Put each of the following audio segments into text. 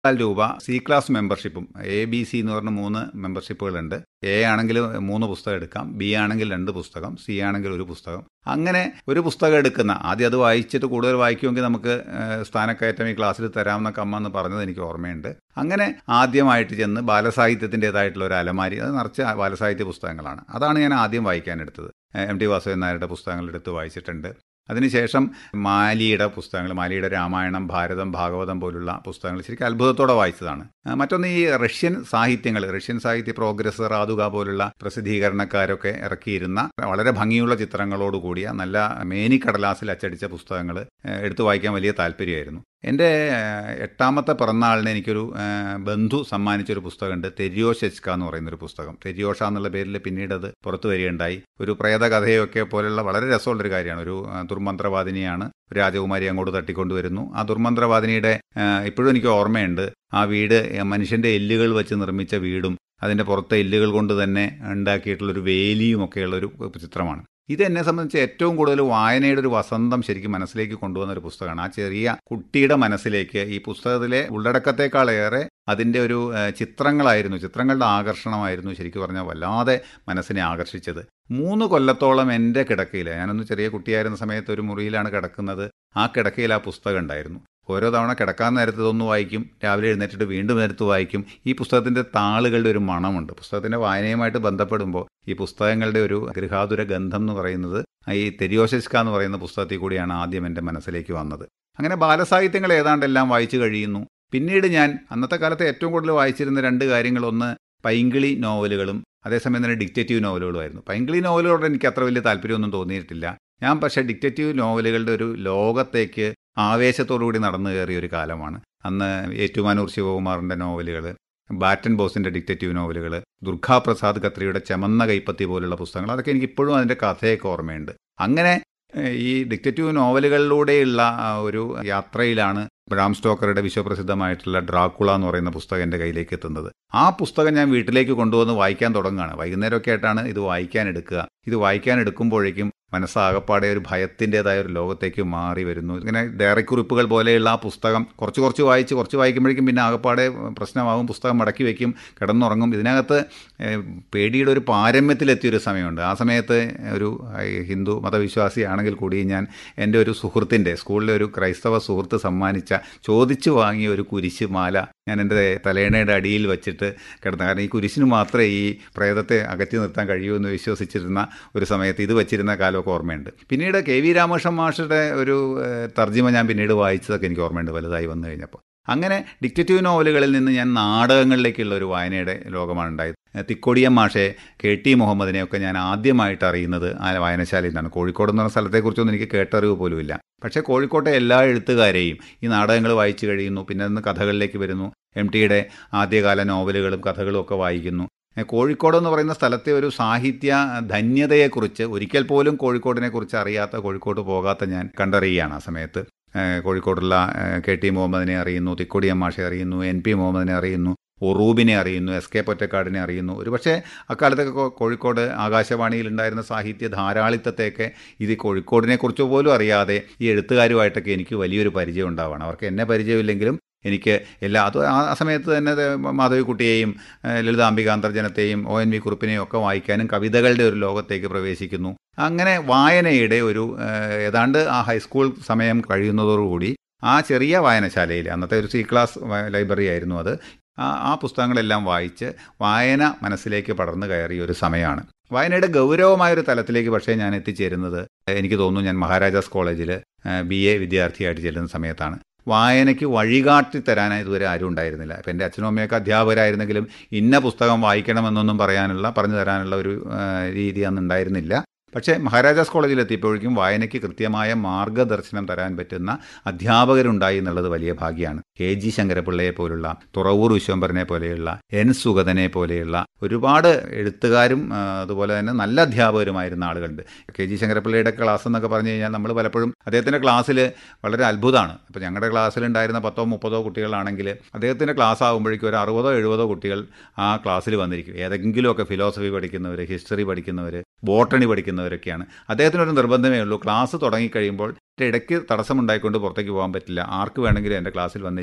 രൂപ C class മെമ്പർഷിപ്പും A B C എന്ന് പറഞ്ഞ മൂന്ന് മെമ്പർഷിപ്പുകളുണ്ട് എ ആണെങ്കിൽ മൂന്ന് പുസ്തകം എടുക്കാം ബി ആണെങ്കിൽ രണ്ട് പുസ്തകം സി ആണെങ്കിൽ ഒരു പുസ്തകം അങ്ങനെ ഒരു പുസ്തകം എടുക്കുന്ന ആദ്യം അത് വായിച്ചിട്ട് കൂടുതൽ വായിക്കുമെങ്കിൽ നമുക്ക് ഏഹ്, സ്ഥാനക്കയറ്റം ഈ ക്ലാസ്സിൽ തരാമെന്നൊക്കെ അമ്മ എന്ന് പറഞ്ഞത് എനിക്ക് ഓർമ്മയുണ്ട് അങ്ങനെ ആദ്യമായിട്ട് ചെന്ന് ബാലസാഹിത്യത്തിൻ്റെതായിട്ടുള്ള ഒരു അലമാരി അത് നിറച്ച് ബാലസാഹിത്യ പുസ്തകങ്ങളാണ് അതാണ് ഞാൻ ആദ്യം വായിക്കാനെടുത്തത് ഏഹ്, എം ടി വാസുദേവൻ നായരുടെ പുസ്തകങ്ങൾ എടുത്ത് വായിച്ചിട്ടുണ്ട് അതിനുശേഷം മാലിയുടെ പുസ്തകങ്ങൾ മാലിയുടെ രാമായണം ഭാരതം ഭാഗവതം പോലുള്ള പുസ്തകങ്ങൾ ശരിക്കും അത്ഭുതത്തോടെ വായിച്ചതാണ് ആ, മറ്റൊന്ന് ഈ റഷ്യൻ സാഹിത്യങ്ങൾ റഷ്യൻ സാഹിത്യ പ്രോഗ്രസ് റാതുക പോലുള്ള പ്രസിദ്ധീകരണക്കാരൊക്കെ ഇറക്കിയിരുന്ന വളരെ ഭംഗിയുള്ള ചിത്രങ്ങളോട് കൂടിയ നല്ല മേനിക്കടലാസിൽ അച്ചടിച്ച പുസ്തകങ്ങൾ എടുത്തു വായിക്കാൻ വലിയ താല്പര്യമായിരുന്നു എൻ്റെ ഏഹ്, എട്ടാമത്തെ പിറന്നാളിന് എനിക്കൊരു ഏഹ്, ബന്ധു സമ്മാനിച്ചൊരു പുസ്തകമുണ്ട് തെരിയോ ഷെച്ക എന്ന് പറയുന്നൊരു പുസ്തകം തെരിയോഷ എന്നുള്ള പേരിൽ പിന്നീട് അത് പുറത്തു വരികയുണ്ടായി ഒരു പ്രേതകഥയൊക്കെ പോലുള്ള വളരെ രസമുള്ളൊരു കാര്യമാണ് ഒരു ഏഹ്, ദുർമന്ത്രവാദിനിയാണ് ഒരു രാജകുമാരി അങ്ങോട്ട് തട്ടിക്കൊണ്ടുവരുന്നു ആ ദുർമന്ത്രവാദിനിയുടെ ഏഹ്, ഇപ്പോഴും എനിക്ക് ഓർമ്മയുണ്ട് ആ വീട് ഏഹ്, മനുഷ്യൻ്റെ എല്ലുകൾ വെച്ച് നിർമ്മിച്ച വീടും അതിൻ്റെ പുറത്തെ എല്ലുകൾ കൊണ്ട് തന്നെ ഉണ്ടാക്കിയിട്ടുള്ളൊരു വേലിയും ഒക്കെയുള്ളൊരു ചിത്രമാണ് ഇത് എന്നെ സംബന്ധിച്ച് ഏറ്റവും കൂടുതൽ വായനയുടെ ഒരു വസന്തം ശരിക്കും മനസ്സിലേക്ക് കൊണ്ടുവന്ന ഒരു പുസ്തകമാണ് ആ ചെറിയ കുട്ടിയുടെ മനസ്സിലേക്ക് ഈ പുസ്തകത്തിലെ ഉള്ളടക്കത്തെക്കാളേറെ അതിൻ്റെ ഒരു ഏഹ്, ചിത്രങ്ങളായിരുന്നു ചിത്രങ്ങളുടെ ആകർഷണമായിരുന്നു ശരിക്കും പറഞ്ഞാൽ വല്ലാതെ മനസ്സിനെ ആകർഷിച്ചത് മൂന്ന് കൊല്ലത്തോളം എൻ്റെ കിടക്കയിൽ ഞാനൊന്ന് ചെറിയ കുട്ടിയായിരുന്ന സമയത്ത് ഒരു മുറിയിലാണ് കിടക്കുന്നത് ആ കിടക്കയിൽ ആ പുസ്തകം ഉണ്ടായിരുന്നു ഓരോ തവണ കിടക്കാൻ നേരത്ത് ഇതൊന്ന് വായിക്കും രാവിലെ എഴുന്നേറ്റിട്ട് വീണ്ടും നേരത്ത് വായിക്കും ഈ പുസ്തകത്തിൻ്റെ താളുകളുടെ ഒരു മണമുണ്ട് പുസ്തകത്തിൻ്റെ വായനയുമായിട്ട് ബന്ധപ്പെടുമ്പോൾ ഈ പുസ്തകങ്ങളുടെ ഒരു ഗൃഹാതുര ഗന്ധം എന്ന് പറയുന്നത് ഈ തെരിയോശിസ്ക എന്ന് പറയുന്ന പുസ്തകത്തിൽ കൂടിയാണ് ആദ്യം എൻ്റെ മനസ്സിലേക്ക് വന്നത് അങ്ങനെ ബാലസാഹിത്യങ്ങൾ ഏതാണ്ടെല്ലാം വായിച്ചു കഴിയുന്നു പിന്നീട് ഞാൻ അന്നത്തെ കാലത്ത് ഏറ്റവും കൂടുതൽ വായിച്ചിരുന്ന രണ്ട് കാര്യങ്ങളൊന്ന് പൈങ്കിളി നോവലുകളും അതേസമയം തന്നെ ഡിക്റ്റേറ്റീവ് നോവലുകളുമായിരുന്നു പൈങ്കിളി നോവലുകളോട് എനിക്ക് അത്ര വലിയ താല്പര്യമൊന്നും തോന്നിയിട്ടില്ല ഞാൻ പക്ഷേ ഡിക്റ്റേറ്റീവ് നോവലുകളുടെ ഒരു ലോകത്തേക്ക് ആവേശത്തോടുകൂടി നടന്നു കയറിയ ഒരു കാലമാണ് അന്ന് ഏറ്റുമാനൂർ ശിവകുമാറിൻ്റെ നോവലുകൾ ബാറ്റൻ ബോസിൻ്റെ ഡിക്റ്റേറ്റീവ് നോവലുകൾ ദുർഗാപ്രസാദ് ഖത്രിയുടെ ചെമന്ന കൈപ്പത്തി പോലുള്ള പുസ്തകങ്ങൾ അതൊക്കെ എനിക്ക് ഇപ്പോഴും അതിൻ്റെ കഥയൊക്കെ ഓർമ്മയുണ്ട് അങ്ങനെ ഏഹ്, ഈ ഡിക്റ്റേറ്റീവ് നോവലുകളിലൂടെയുള്ള ആ, ഒരു യാത്രയിലാണ് ബ്രാം സ്റ്റോക്കറുടെ വിശ്വപ്രസിദ്ധമായിട്ടുള്ള ഡ്രാക്കുള എന്ന് പറയുന്ന പുസ്തകം എൻ്റെ കയ്യിലേക്ക് എത്തുന്നത് ആ പുസ്തകം ഞാൻ വീട്ടിലേക്ക് കൊണ്ടുവന്ന് വായിക്കാൻ തുടങ്ങുകയാണ് വൈകുന്നേരമൊക്കെ ആയിട്ടാണ് ഇത് വായിക്കാൻ എടുക്കുക ഇത് വായിക്കാൻ എടുക്കുമ്പോഴേക്കും മനസ്സാകപ്പാടെ ഒരു ഭയത്തിൻ്റെതായ ഒരു ലോകത്തേക്ക് മാറി വരുന്നു ഇങ്ങനെ ഡയറി കുറിപ്പുകൾ പോലെയുള്ള ആ പുസ്തകം കുറച്ച് കുറച്ച് വായിച്ച് കുറച്ച് വായിക്കുമ്പോഴേക്കും പിന്നെ ആകപ്പാടെ പ്രശ്നമാകും പുസ്തകം മടക്കി വയ്ക്കും കിടന്നുറങ്ങും ഇതിനകത്ത് ഏഹ്, പേടിയുടെ ഒരു പാരമ്യത്തിലെത്തിയൊരു സമയമുണ്ട് ആ സമയത്ത് ഒരു ഏഹ്, ഹിന്ദു മതവിശ്വാസിയാണെങ്കിൽ കൂടി ഞാൻ എൻ്റെ ഒരു സുഹൃത്തിൻ്റെ സ്കൂളിലെ ഒരു ക്രൈസ്തവ സുഹൃത്ത് സമ്മാനിച്ച ചോദിച്ചു വാങ്ങിയ ഒരു കുരിശ് മാല ഞാൻ എൻ്റെ തലേണയുടെ അടിയിൽ വെച്ചിട്ട് കിടന്നു കാരണം ഈ കുരിശിന് മാത്രമേ ഈ പ്രേതത്തെ അകറ്റി നിർത്താൻ കഴിയൂ എന്ന് വിശ്വസിച്ചിരുന്ന ഒരു സമയത്ത് ഇത് വെച്ചിരുന്ന കാലമൊക്കെ ഓർമ്മയുണ്ട് പിന്നീട് കെ വി രാമകൃഷ്ണൻ മാഷയുടെ ഒരു ഏഹ്, തർജിമ ഞാൻ പിന്നീട് വായിച്ചതൊക്കെ എനിക്ക് ഓർമ്മയുണ്ട് വലുതായി വന്നു കഴിഞ്ഞപ്പോൾ അങ്ങനെ ഡിക്റ്റേറ്റീവ് നോവലുകളിൽ നിന്ന് ഞാൻ നാടകങ്ങളിലേക്കുള്ള ഒരു വായനയുടെ ലോകമാണ് ഉണ്ടായത് ഏഹ്, തിക്കോടിയം മാഷെ കെ ടി മുഹമ്മദിനെയൊക്കെ ഞാൻ ആദ്യമായിട്ട് അറിയുന്നത് ആ വായനശാലയിൽ നിന്നാണ് കോഴിക്കോട് എന്ന് പറഞ്ഞ സ്ഥലത്തെക്കുറിച്ചൊന്നും എനിക്ക് കേട്ടറിവ് പോലുമില്ല പക്ഷേ കോഴിക്കോട്ടെ എല്ലാ എഴുത്തുകാരെയും ഈ നാടകങ്ങൾ വായിച്ചു കഴിയുന്നു പിന്നെ നിന്ന് കഥകളിലേക്ക് വരുന്നു എം ടിയുടെ ആദ്യകാല നോവലുകളും കഥകളും ഒക്കെ വായിക്കുന്നു ഏഹ് കോഴിക്കോട് എന്ന് പറയുന്ന സ്ഥലത്തെ ഒരു സാഹിത്യ ധന്യതയെക്കുറിച്ച് ഒരിക്കൽ പോലും കോഴിക്കോടിനെ കുറിച്ച് അറിയാത്ത കോഴിക്കോട് പോകാത്ത ഞാൻ കണ്ടറിയുകയാണ് ആ സമയത്ത് ഏഹ് കോഴിക്കോടുള്ള ഏഹ് കെ ടി മുഹമ്മദിനെ അറിയുന്നു തിക്കൊടിയം മാഷെ അറിയുന്നു എൻ പി മുഹമ്മദിനെ അറിയുന്നു ഒറൂബിനെ അറിയുന്നു എസ് കെ പൊറ്റക്കാടിനെ അറിയുന്നു ഒരുപക്ഷെ അക്കാലത്തൊക്കെ കോ- കോഴിക്കോട് ആകാശവാണിയിൽ ഉണ്ടായിരുന്ന സാഹിത്യ ധാരാളിത്തത്തെയൊക്കെ ഇത് കോഴിക്കോടിനെ കുറിച്ച് പോലും അറിയാതെ ഈ എഴുത്തുകാരുമായിട്ടൊക്കെ എനിക്ക് വലിയൊരു പരിചയം ഉണ്ടാവുകയാണ് അവർക്ക് എന്നെ പരിചയമില്ലെങ്കിലും എനിക്ക് എല്ലാ അത് ആ ആ സമയത്ത് തന്നെ ദേ മാധവിക്കുട്ടിയെയും ഏഹ് ലളിതാംബിക അന്തർജനത്തെയും ഒ എൻ വി കുറിപ്പിനെയും ഒക്കെ വായിക്കാനും കവിതകളുടെ ഒരു ലോകത്തേക്ക് പ്രവേശിക്കുന്നു അങ്ങനെ വായനയുടെ ഒരു ഏഹ് ഏതാണ്ട് ആ ഹൈസ്കൂൾ സമയം കഴിയുന്നതോടുകൂടി ആ ചെറിയ വായനശാലയിൽ അന്നത്തെ ഒരു സി ക്ലാസ് വ- ലൈബ്രറി ആയിരുന്നു അത് ആ ആ പുസ്തകങ്ങളെല്ലാം വായിച്ച് വായന മനസ്സിലേക്ക് പടർന്നു കയറിയ ഒരു സമയമാണ് വായനയുടെ ഗൗരവമായൊരു തലത്തിലേക്ക് പക്ഷേ ഞാൻ എത്തിച്ചേരുന്നത് എനിക്ക് തോന്നുന്നു ഞാൻ മഹാരാജാസ് കോളേജിൽ ബി എ വിദ്യാർത്ഥിയായിട്ട് ചെല്ലുന്ന സമയത്താണ് വായനയ്ക്ക് വഴികാട്ടി തരാനായി ഇതുവരെ ആരും ഉണ്ടായിരുന്നില്ല ഇപ്പം എൻ്റെ അച്ഛനും അമ്മയൊക്കെ അധ്യാപകരായിരുന്നെങ്കിലും ഇന്ന പുസ്തകം വായിക്കണമെന്നൊന്നും പറയാനുള്ള പറഞ്ഞു തരാനുള്ള ഒരു ആ, രീതി അന്ന് ഉണ്ടായിരുന്നില്ല പക്ഷേ മഹാരാജാസ് കോളേജിൽ എത്തിയപ്പോഴേക്കും വായനയ്ക്ക് കൃത്യമായ മാർഗദർശനം തരാൻ പറ്റുന്ന അധ്യാപകരുണ്ടായി എന്നുള്ളത് വലിയ ഭാഗ്യമാണ് കെ ജി ശങ്കരപിള്ളയെ പോലുള്ള തുറവൂർ വിശ്വംഭരനെ പോലെയുള്ള എൻ സുഗതനെ പോലെയുള്ള ഒരുപാട് എഴുത്തുകാരും ആ, അതുപോലെ തന്നെ നല്ല അധ്യാപകരുമായിരുന്ന ആളുകളുണ്ട് കെ ജി ശങ്കരപിള്ളയുടെ ക്ലാസ് എന്നൊക്കെ പറഞ്ഞു കഴിഞ്ഞാൽ നമ്മൾ പലപ്പോഴും അദ്ദേഹത്തിൻ്റെ ക്ലാസ്സിൽ വളരെ അത്ഭുതമാണ് ഇപ്പോൾ ഞങ്ങളുടെ ക്ലാസ്സിലുണ്ടായിരുന്ന പത്തോ മുപ്പതോ കുട്ടികളാണെങ്കിൽ അദ്ദേഹത്തിൻ്റെ ക്ലാസ് ആകുമ്പോഴേക്കും ഒരു അറുപതോ എഴുപതോ കുട്ടികൾ ആ ക്ലാസ്സിൽ വന്നിരിക്കും ഏതെങ്കിലുമൊക്കെ ഫിലോസഫി പഠിക്കുന്നവർ ഹിസ്റ്ററി പഠിക്കുന്നവർ ബോട്ടണി പഠിക്കുന്നവരൊക്കെയാണ് അദ്ദേഹത്തിനൊരു നിർബന്ധമേ ഉള്ളൂ ക്ലാസ് തുടങ്ങിക്കഴിയുമ്പോൾ ഇടയ്ക്ക് തടസ്സമുണ്ടായിക്കൊണ്ട് പുറത്തേക്ക് പോകാൻ പറ്റില്ല ആർക്ക് വേണമെങ്കിലും എൻ്റെ ക്ലാസ്സിൽ വന്നിരിക്കാം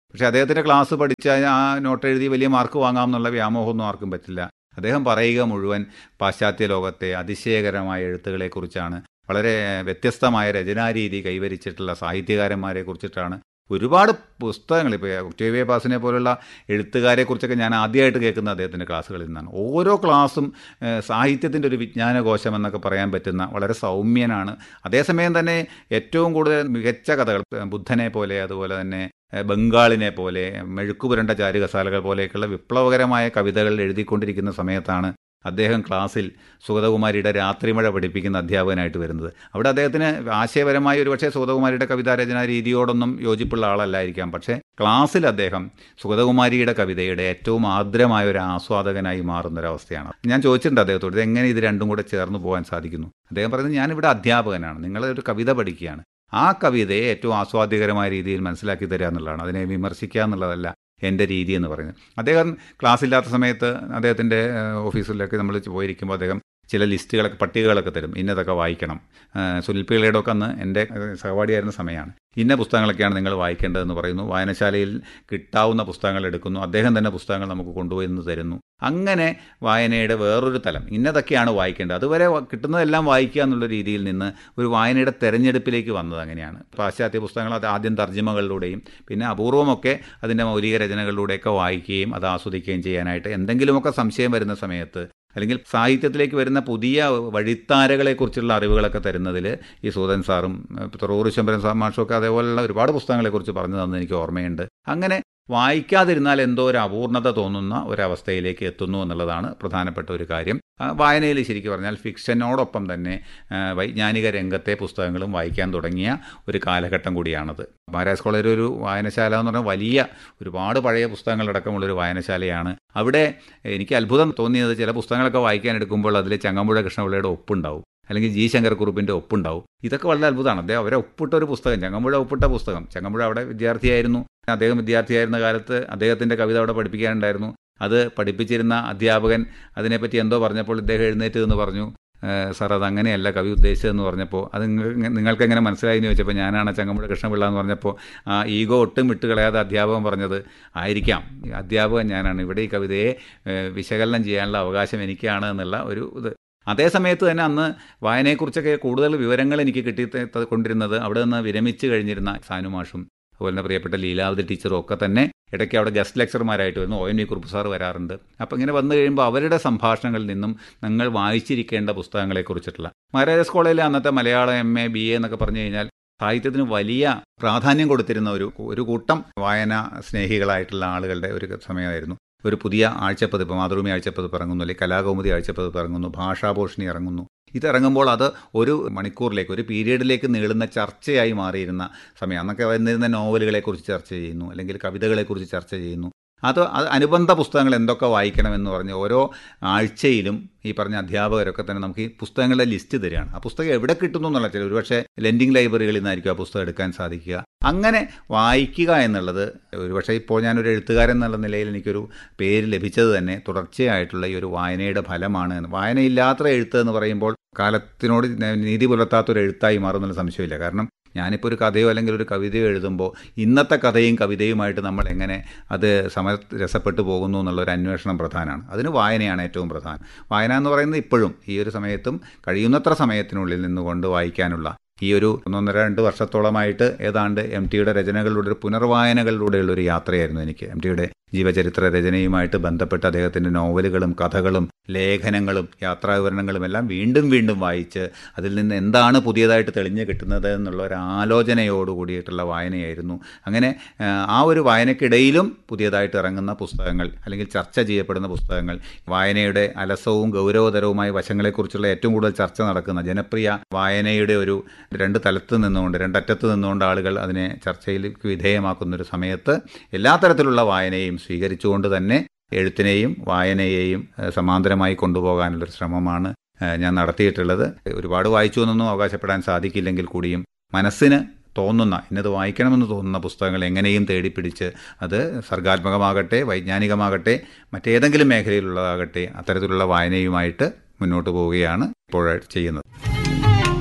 പക്ഷേ അദ്ദേഹത്തിൻ്റെ ക്ലാസ് പഠിച്ചാൽ ആ നോട്ട് എഴുതി വലിയ മാർക്ക് വാങ്ങാമെന്നുള്ള വ്യാമോഹമൊന്നും ആർക്കും പറ്റില്ല അദ്ദേഹം പറയുക മുഴുവൻ പാശ്ചാത്യ ലോകത്തെ അതിശയകരമായ എഴുത്തുകളെക്കുറിച്ചാണ് വളരെ വ്യത്യസ്തമായ രചനാരീതി കൈവരിച്ചിട്ടുള്ള സാഹിത്യകാരന്മാരെ കുറിച്ചിട്ടാണ് ഒരുപാട് പുസ്തകങ്ങൾ ഇപ്പോൾ ഒക്ടേവിയ പാസിനെ പോലുള്ള എഴുത്തുകാരെക്കുറിച്ചൊക്കെ ഞാൻ ആദ്യമായിട്ട് കേൾക്കുന്ന അദ്ദേഹത്തിൻ്റെ ക്ലാസ്സുകളിൽ നിന്നാണ് ഓരോ ക്ലാസ്സും സാഹിത്യത്തിൻ്റെ ഒരു വിജ്ഞാനകോശം എന്നൊക്കെ പറയാൻ പറ്റുന്ന വളരെ സൗമ്യനാണ് അതേസമയം തന്നെ ഏറ്റവും കൂടുതൽ മികച്ച കഥകൾ ബുദ്ധനെ പോലെ അതുപോലെ തന്നെ ബംഗാളിനെ പോലെ മെഴുക്കുപുരണ്ട ചാരുകസാലകൾ പോലെയൊക്കെയുള്ള വിപ്ലവകരമായ കവിതകൾ എഴുതിക്കൊണ്ടിരിക്കുന്ന സമയത്താണ് അദ്ദേഹം ക്ലാസ്സിൽ സുഗതകുമാരിയുടെ രാത്രിമഴ പഠിപ്പിക്കുന്ന അധ്യാപകനായിട്ട് വരുന്നത് അവിടെ അദ്ദേഹത്തിന് ആശയപരമായി ഒരുപക്ഷെ സുഗതകുമാരിയുടെ കവിതാരചനാ രീതിയോടൊന്നും യോജിപ്പുള്ള ആളല്ലായിരിക്കാം പക്ഷേ ക്ലാസ്സിൽ അദ്ദേഹം സുഗതകുമാരിയുടെ കവിതയുടെ ഏറ്റവും ആർദ്രമായ ഒരു ആസ്വാദകനായി മാറുന്ന ഒരവസ്ഥയാണ് ഞാൻ ചോദിച്ചിട്ടുണ്ട് അദ്ദേഹത്തോട് ഇത് എങ്ങനെ ഇത് രണ്ടും കൂടെ ചേർന്ന് പോകാൻ സാധിക്കുന്നു അദ്ദേഹം പറയുന്നത് ഞാനിവിടെ അധ്യാപകനാണ് നിങ്ങളൊരു കവിത പഠിക്കുകയാണ് ആ കവിതയെ ഏറ്റവും ആസ്വാദ്യകരമായ രീതിയിൽ മനസ്സിലാക്കി തരിക എന്നുള്ളതാണ് അതിനെ വിമർശിക്കുക എന്നുള്ളതല്ല എൻ്റെ രീതി എന്ന് പറയുന്നത് അദ്ദേഹം ക്ലാസ്സില്ലാത്ത സമയത്ത് അദ്ദേഹത്തിൻ്റെ ഓഫീസിലൊക്കെ നമ്മൾ പോയിരിക്കുമ്പോൾ അദ്ദേഹം ചില ലിസ്റ്റുകളൊക്കെ പട്ടികകളൊക്കെ തരും ഇന്നതൊക്കെ വായിക്കണം സുനിൽ പിള്ളയുടെ ഒക്കെ അന്ന് എൻ്റെ സഹപാഠിയായിരുന്ന സമയമാണ് ഇന്ന പുസ്തകങ്ങളൊക്കെയാണ് നിങ്ങൾ വായിക്കേണ്ടതെന്ന് പറയുന്നു വായനശാലയിൽ കിട്ടാവുന്ന പുസ്തകങ്ങൾ എടുക്കുന്നു അദ്ദേഹം തന്നെ പുസ്തകങ്ങൾ നമുക്ക് കൊണ്ടുപോയി എന്ന് തരുന്നു അങ്ങനെ വായനയുടെ വേറൊരു തലം ഇന്നതൊക്കെയാണ് വായിക്കേണ്ടത് അതുവരെ കിട്ടുന്നതെല്ലാം വായിക്കുക എന്നുള്ള രീതിയിൽ നിന്ന് ഒരു വായനയുടെ തെരഞ്ഞെടുപ്പിലേക്ക് വന്നത് അങ്ങനെയാണ് പാശ്ചാത്യ പുസ്തകങ്ങൾ അത് ആദ്യം തർജ്ജിമകളിലൂടെയും പിന്നെ അപൂർവമൊക്കെ അതിൻ്റെ മൗലിക രചനകളിലൂടെയൊക്കെ വായിക്കുകയും അത് ആസ്വദിക്കുകയും ചെയ്യാനായിട്ട് എന്തെങ്കിലുമൊക്കെ സംശയം വരുന്ന സമയത്ത് അല്ലെങ്കിൽ സാഹിത്യത്തിലേക്ക് വരുന്ന പുതിയ വഴിത്താരകളെക്കുറിച്ചുള്ള അറിവുകളൊക്കെ തരുന്നതിൽ ഈ സൂതൻ സാറും തുറവൂർ ശമ്പരൻ സാർ മാഷൊക്കെ അതേപോലുള്ള ഒരുപാട് പുസ്തകങ്ങളെക്കുറിച്ച് പറഞ്ഞു തന്നെ എനിക്ക് ഓർമ്മയുണ്ട് അങ്ങനെ വായിക്കാതിരുന്നാൽ എന്തോ ഒരു അപൂർണത തോന്നുന്ന ഒരവസ്ഥയിലേക്ക് എത്തുന്നു എന്നുള്ളതാണ് പ്രധാനപ്പെട്ട ഒരു കാര്യം വായനയിൽ ശരിക്കും പറഞ്ഞാൽ ഫിക്ഷനോടൊപ്പം തന്നെ വൈജ്ഞാനിക രംഗത്തെ പുസ്തകങ്ങളും വായിക്കാൻ തുടങ്ങിയ ഒരു കാലഘട്ടം കൂടിയാണത് മഹാരാജ് കോളേജ് ഒരു വായനശാല എന്ന് പറഞ്ഞാൽ വലിയ ഒരുപാട് പഴയ പുസ്തകങ്ങളടക്കമുള്ളൊരു വായനശാലയാണ് അവിടെ എനിക്ക് അത്ഭുതം തോന്നിയത് ചില പുസ്തകങ്ങളൊക്കെ വായിക്കാൻ എടുക്കുമ്പോൾ അതിൽ ചങ്ങമ്പുഴ കൃഷ്ണപിള്ളയുടെ ഒപ്പുണ്ടാവും അല്ലെങ്കിൽ ജി ശങ്കരക്കുറുപ്പിൻ്റെ ഒപ്പുണ്ടാവും ഇതൊക്കെ വളരെ അത്ഭുതമാണ് അദ്ദേഹം അവരെ ഒപ്പിട്ട ഒരു പുസ്തകം ചങ്ങമ്പുഴ ഒപ്പിട്ട പുസ്തകം ചങ്ങമ്പുഴ അവിടെ വിദ്യാർത്ഥിയായിരുന്നു അദ്ദേഹം വിദ്യാർത്ഥിയായിരുന്ന കാലത്ത് അദ്ദേഹത്തിൻ്റെ കവിത അവിടെ പഠിപ്പിക്കാനുണ്ടായിരുന്നു അത് പഠിപ്പിച്ചിരുന്ന അധ്യാപകൻ അതിനെപ്പറ്റി എന്തോ പറഞ്ഞപ്പോൾ ഇദ്ദേഹം എഴുന്നേറ്റ് എന്ന് പറഞ്ഞു സാർ അത് അങ്ങനെയല്ല കവി ഉദ്ദേശിച്ചതെന്ന് പറഞ്ഞപ്പോൾ അത് നിങ്ങൾക്ക് എങ്ങനെ മനസ്സിലായി എന്ന് ചോദിച്ചപ്പോൾ ഞാനാണ് ചങ്ങമ്പുഴ കൃഷ്ണപിള്ള എന്ന് പറഞ്ഞപ്പോൾ ആ ഈഗോ ഒട്ടും വിട്ടുകളയാതെ അധ്യാപകൻ പറഞ്ഞത് ആയിരിക്കാം അധ്യാപകൻ ഞാനാണ് ഇവിടെ ഈ കവിതയെ വിശകലനം ചെയ്യാനുള്ള അവകാശം എനിക്കാണ് എന്നുള്ള ഒരു ഇത് അതേ സമയത്ത് തന്നെ അന്ന് വായനയെക്കുറിച്ചൊക്കെ കൂടുതൽ വിവരങ്ങൾ എനിക്ക് കിട്ടി കൊണ്ടിരുന്നത് അവിടെ നിന്ന് വിരമിച്ച് കഴിഞ്ഞിരുന്ന സാനുമാഷും അതുപോലെ തന്നെ പ്രിയപ്പെട്ട ലീലാവതി ടീച്ചറും ഒക്കെ തന്നെ ഇടയ്ക്ക് അവിടെ ഗസ്റ്റ് ലെക്ചർമാരായിട്ട് വരുന്നു O N V Kurup sir വരാറുണ്ട് അപ്പോൾ ഇങ്ങനെ വന്നു കഴിയുമ്പോൾ അവരുടെ സംഭാഷണങ്ങളിൽ നിന്നും നിങ്ങൾ വായിച്ചിരിക്കേണ്ട പുസ്തകങ്ങളെക്കുറിച്ചിട്ടുള്ള മഹാരാജാസ് കോളേജിലെ അന്നത്തെ Malayalam M A B A എന്നൊക്കെ പറഞ്ഞു കഴിഞ്ഞാൽ സാഹിത്യത്തിന് വലിയ പ്രാധാന്യം കൊടുത്തിരുന്ന ഒരു ഒരു കൂട്ടം വായന സ്നേഹികളായിട്ടുള്ള ആളുകളുടെ ഒരു സമയമായിരുന്നു ഒരു പുതിയ ആഴ്ചപ്പതിപ്പ് മാതൃഭൂമി ആഴ്ചപ്പതിപ്പ് ഇറങ്ങുന്നു അല്ലെങ്കിൽ കലാകൗമുദി ആഴ്ചപ്പതിപ്പ് ഇറങ്ങുന്നു ഭാഷാഭൂഷണി ഇറങ്ങുന്നു ഇതിറങ്ങുമ്പോൾ അത് ഒരു മണിക്കൂറിലേക്ക് ഒരു പീരീഡിലേക്ക് നീളുന്ന ചർച്ചയായി മാറിയിരുന്ന സമയം അന്നൊക്കെ വന്നിരുന്ന നോവലുകളെക്കുറിച്ച് ചർച്ച ചെയ്യുന്നു അല്ലെങ്കിൽ കവിതകളെക്കുറിച്ച് ചർച്ച ചെയ്യുന്നു അത് അനുബന്ധ പുസ്തകങ്ങൾ എന്തൊക്കെ വായിക്കണമെന്ന് പറഞ്ഞ് ഓരോ ആഴ്ചയിലും ഈ പറഞ്ഞ അധ്യാപകരൊക്കെ തന്നെ നമുക്ക് ഈ പുസ്തകങ്ങളുടെ ലിസ്റ്റ് തരികയാണ് ആ പുസ്തകം എവിടെ കിട്ടുന്നു എന്നുള്ള ചില ഒരുപക്ഷെ ലെൻഡിങ് ലൈബ്രറികളിൽ നിന്നായിരിക്കും ആ പുസ്തകം എടുക്കാൻ സാധിക്കുക അങ്ങനെ വായിക്കുക എന്നുള്ളത് ഒരുപക്ഷെ ഇപ്പോൾ ഞാനൊരു എഴുത്തുകാരൻ എന്നുള്ള നിലയിൽ എനിക്കൊരു പേര് ലഭിച്ചത് തന്നെ തുടർച്ചയായിട്ടുള്ള ഈ ഒരു വായനയുടെ ഫലമാണ് എന്ന് വായനയില്ലാത്ത എഴുത്ത് എന്ന് പറയുമ്പോൾ കാലത്തിനോട് നീതി പുലർത്താത്തൊരു എഴുത്തായി മാറുന്നുള്ള സംശയമില്ല കാരണം ഞാനിപ്പോൾ ഒരു കഥയോ അല്ലെങ്കിൽ ഒരു കവിതയോ എഴുതുമ്പോൾ ഇന്നത്തെ കഥയും കവിതയുമായിട്ട് നമ്മൾ എങ്ങനെ അത് സമരസപ്പെട്ടു പോകുന്നു എന്നുള്ളൊരു അന്വേഷണം പ്രധാനമാണ് അതിന് വായനയാണ് ഏറ്റവും പ്രധാനം വായന എന്ന് പറയുന്നത് ഇപ്പോഴും ഈ ഒരു സമയത്തും കഴിയുന്നത്ര സമയത്തിനുള്ളിൽ നിന്നുകൊണ്ട് വായിക്കാനുള്ള ഈ ഒരു ഒന്നൊന്നര രണ്ട് വർഷത്തോളമായിട്ട് ഏതാണ്ട് എം ടിയുടെ രചനകളിലൂടെ ഒരു പുനർവായനകളിലൂടെയുള്ള ഒരു യാത്രയായിരുന്നു എനിക്ക് എം ടിയുടെ ജീവചരിത്ര രചനയുമായിട്ട് ബന്ധപ്പെട്ട് അദ്ദേഹത്തിൻ്റെ നോവലുകളും കഥകളും ലേഖനങ്ങളും യാത്രാവിവരണങ്ങളും എല്ലാം വീണ്ടും വീണ്ടും വായിച്ച് അതിൽ നിന്ന് എന്താണ് പുതിയതായിട്ട് തെളിഞ്ഞു കിട്ടുന്നത് എന്നുള്ള ഒരു ആലോചനയോട് കൂടിയിട്ടുള്ള വായനയായിരുന്നു അങ്ങനെ ആ ഒരു വായനയ്ക്കിടയിലും പുതിയതായിട്ട് ഇറങ്ങുന്ന പുസ്തകങ്ങൾ അല്ലെങ്കിൽ ചർച്ച ചെയ്യപ്പെടുന്ന പുസ്തകങ്ങൾ വായനയുടെ അലസവും ഗൗരവതരവുമായ വശങ്ങളെക്കുറിച്ചുള്ള ഏറ്റവും കൂടുതൽ ചർച്ച നടക്കുന്ന ജനപ്രിയ വായനയുടെ ഒരു രണ്ട് തലത്ത് നിന്നുകൊണ്ട് രണ്ടറ്റത്ത് നിന്നുകൊണ്ട് ആളുകൾ അതിനെ ചർച്ചയിലേക്ക് വിധേയമാക്കുന്ന ഒരു സമയത്ത് എല്ലാ തരത്തിലുള്ള വായനയും സ്വീകരിച്ചുകൊണ്ട് തന്നെ എഴുത്തിനെയും വായനയെയും സമാന്തരമായി കൊണ്ടുപോകാനുള്ളൊരു ശ്രമമാണ് ഞാൻ നടത്തിയിട്ടുള്ളത് ഒരുപാട് വായിച്ചു എന്നൊന്നും അവകാശപ്പെടാൻ സാധിക്കില്ലെങ്കിൽ കൂടിയും മനസ്സിന് തോന്നുന്ന ഇന്നത് വായിക്കണമെന്ന് തോന്നുന്ന പുസ്തകങ്ങൾ എങ്ങനെയും തേടിപ്പിടിച്ച് അത് സർഗാത്മകമാകട്ടെ വൈജ്ഞാനികമാകട്ടെ മറ്റേതെങ്കിലും മേഖലയിലുള്ളതാകട്ടെ അത്തരത്തിലുള്ള വായനയുമായിട്ട് മുന്നോട്ട് പോവുകയാണ് ഇപ്പോൾ ചെയ്യുന്നത്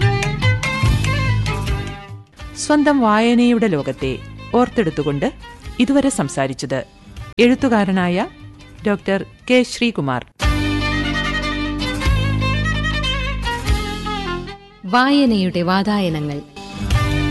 സ്വന്തം വായനയുടെ ലോകത്തെ ഓർത്തെടുത്തുകൊണ്ട് ഇതുവരെ സംസാരിച്ചത് എഴുത്തുകാരനായ ഡോക്ടർ കെ ശ്രീകുമാർ വായനയുടെ വാതായനങ്ങൾ